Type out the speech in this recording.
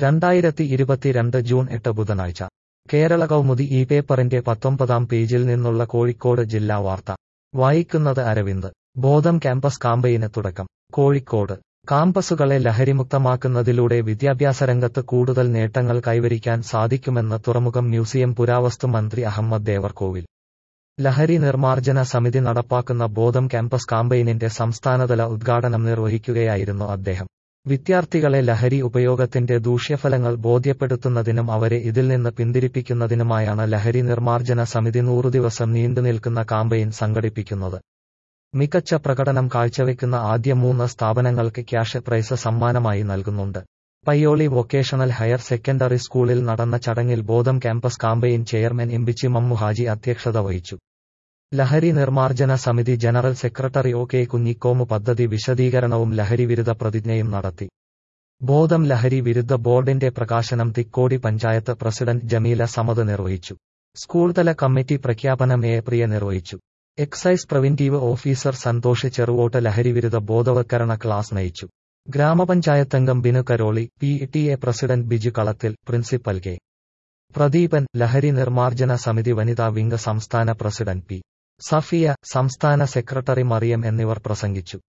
രണ്ടായിരത്തി ഇരുപത്തിരണ്ട് ജൂൺ എട്ട് ബുധനാഴ്ച കേരള കൗമുദി ഈ പേപ്പറിന്റെ പത്തൊമ്പതാം പേജിൽ നിന്നുള്ള കോഴിക്കോട് ജില്ലാ വാർത്ത വായിക്കുന്നത് അരവിന്ദ് ബോധം ക്യാമ്പസ് കാമ്പയിന് തുടക്കം കോഴിക്കോട് കാമ്പസുകളെ ലഹരിമുക്തമാക്കുന്നതിലൂടെ വിദ്യാഭ്യാസ രംഗത്ത് കൂടുതൽ നേട്ടങ്ങൾ കൈവരിക്കാൻ സാധിക്കുമെന്ന് തുറമുഖം മ്യൂസിയം പുരാവസ്തു മന്ത്രി അഹമ്മദ് ദേവർകോവിൽ ലഹരി നിർമ്മാർജ്ജന സമിതി നടപ്പാക്കുന്ന ബോധം ക്യാമ്പസ് കാമ്പയിനിന്റെ സംസ്ഥാനതല ഉദ്ഘാടനം നിർവഹിക്കുകയായിരുന്നു അദ്ദേഹം വിദ്യാർത്ഥികളെ ലഹരി ഉപയോഗത്തിന്റെ ദൂഷ്യഫലങ്ങൾ ബോധ്യപ്പെടുത്തുന്നതിനും അവരെ ഇതിൽ നിന്ന് പിന്തിരിപ്പിക്കുന്നതിനുമായാണ് ലഹരി നിർമ്മാർജ്ജന സമിതി നൂറു ദിവസം നീണ്ടുനിൽക്കുന്ന കാമ്പയിൻ സംഘടിപ്പിക്കുന്നത് മികച്ച പ്രകടനം കാഴ്ചവെക്കുന്ന ആദ്യ മൂന്ന് സ്ഥാപനങ്ങൾക്ക് ക്യാഷ് പ്രൈസ് സമ്മാനമായി നൽകുന്നുണ്ട് പയ്യോളി വൊക്കേഷണൽ ഹയർ സെക്കൻഡറി സ്കൂളിൽ നടന്ന ചടങ്ങിൽ ബോധം campus campaign chairman Embichi Mammu Haji അധ്യക്ഷത വഹിച്ചു ലഹരി നിർമ്മാർജ്ജന സമിതി general secretary O K Kunhikomu പദ്ധതി വിശദീകരണവും ലഹരി വിരുദ്ധ പ്രതിജ്ഞയും നടത്തി ബോധം ലഹരി വിരുദ്ധ ബോർഡിന്റെ പ്രകാശനം തിക്കോടി പഞ്ചായത്ത് പ്രസിഡന്റ് ജമീല സമദ് നിർവഹിച്ചു സ്കൂൾതല കമ്മിറ്റി പ്രഖ്യാപനം എ പ്രിയ നിർവഹിച്ചു excise preventive officer Santhosh Cheruvott ലഹരിവിരുദ്ധ ബോധവൽക്കരണ ക്ലാസ് നയിച്ചു ഗ്രാമപഞ്ചായത്തംഗം Binu Karoli P T A president Biju Kalathil principal K Pradeepan ലഹരി നിർമ്മാർജ്ജന സമിതി വനിതാ വിംഗ് സംസ്ഥാന പ്രസിഡന്റ് പി സഫിയ സംസ്ഥാന സെക്രട്ടറി മറിയം എന്നിവർ പ്രസംഗിച്ചു